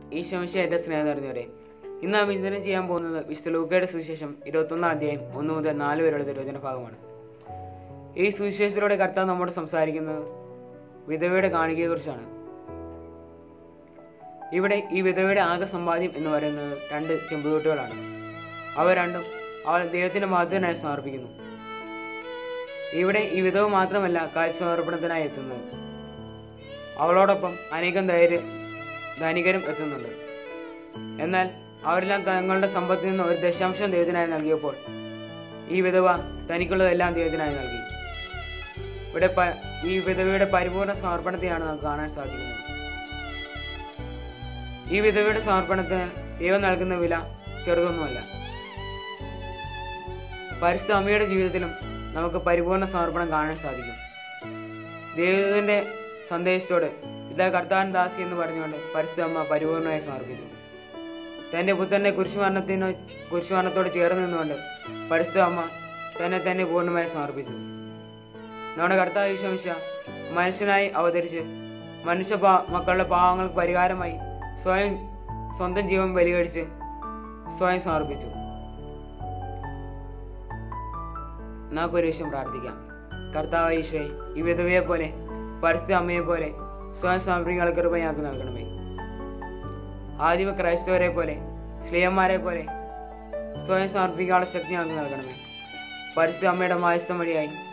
ഈശോമിശ എൻ്റെ സ്നേഹം നിറഞ്ഞവരെ ഇന്ന് നാം വിചിന്തനം ചെയ്യാൻ പോകുന്നത് വിശുദ്ധ ലൂക്കയുടെ സുവിശേഷം ഇരുപത്തൊന്നാം അധ്യായം ഒന്ന് മുതൽ നാല് വരെയുള്ള തിരുവചന ഭാഗമാണ് ഈ സുവിശേഷത്തിലൂടെ കർത്താവ് നമ്മോട് സംസാരിക്കുന്നത് വിധവയുടെ കാണികയെക്കുറിച്ചാണ് ഇവിടെ ഈ വിധവയുടെ ആകെ സമ്പാദ്യം എന്ന് പറയുന്നത് രണ്ട് ചെമ്പുതൊട്ടുകളാണ് അവ രണ്ടും അവൾ ദൈവത്തിൻ്റെ മഹത്വത്തിനായി സമർപ്പിക്കുന്നു ഇവിടെ ഈ വിധവ മാത്രമല്ല കാഴ്ച സമർപ്പണത്തിനായി എത്തുന്നത് അവളോടൊപ്പം അനേകം ധൈര്യ ധനികരും എത്തുന്നുണ്ട് എന്നാൽ അവരെല്ലാം തങ്ങളുടെ സമ്പത്തിൽ നിന്ന് ഒരു ദശാംശം ദൈവത്തിനായി നൽകിയപ്പോൾ ഈ വിധവ തനിക്കുള്ളതെല്ലാം ദൈവത്തിനായി നൽകി ഇവിടെ പ- ഈ വിധവയുടെ പരിപൂർണ സമർപ്പണത്തെയാണ് നമുക്ക് കാണാൻ സാധിക്കുന്നത് ഈ വിധവയുടെ സമർപ്പണത്തിന് ദൈവം നൽകുന്ന വില ചെറുതൊന്നുമല്ല പരിശുദ്ധ അമ്മയുടെ ജീവിതത്തിലും നമുക്ക് പരിപൂർണ സമർപ്പണം കാണാൻ സാധിക്കും ദൈവത്തിൻ്റെ സന്ദേശത്തോട് ഇതാ കർത്താൻ ദാസി എന്ന് പറഞ്ഞുകൊണ്ട് പരിശുദ്ധ അമ്മ പരിപൂർണമായി സമർപ്പിച്ചു തൻ്റെ പുത്രൻ്റെ കുരിശുമരണത്തിനോ കുരിശുമരണത്തോട് ചേർന്ന് നിന്നുകൊണ്ട് പരിശുദ്ധ അമ്മ തന്നെ തന്നെ പൂർണ്ണമായി സമർപ്പിച്ചു നമ്മുടെ കർത്താവ് വിശ്വമിച്ച മനുഷ്യനായി അവതരിച്ച് മനുഷ്യ പാ മക്കളുടെ പാവങ്ങൾക്ക് പരിഹാരമായി സ്വയം സ്വന്തം ജീവൻ ബലികഴിച്ച് സ്വയം സമർപ്പിച്ചു നമുക്കൊരു വിഷയം പ്രാർത്ഥിക്കാം കർത്താവ് ഈശോയെ ഈ വിധവയെ പോലെ പരിസ്ഥിതി അമ്മയെ പോലെ സ്വയം സമർപ്പിക്കാനുള്ള കൃപ ഞങ്ങൾക്ക് നൽകണമേ ആദിമ ക്രൈസ്തവരെ പോലെ സ്ത്രീയന്മാരെ പോലെ സ്വയം സമർപ്പിക്കാനുള്ള ശക്തി ഞങ്ങൾക്ക് നൽകണമേ പരിസ്ഥിതി അമ്മയുടെ മായസ്ഥം വഴിയായി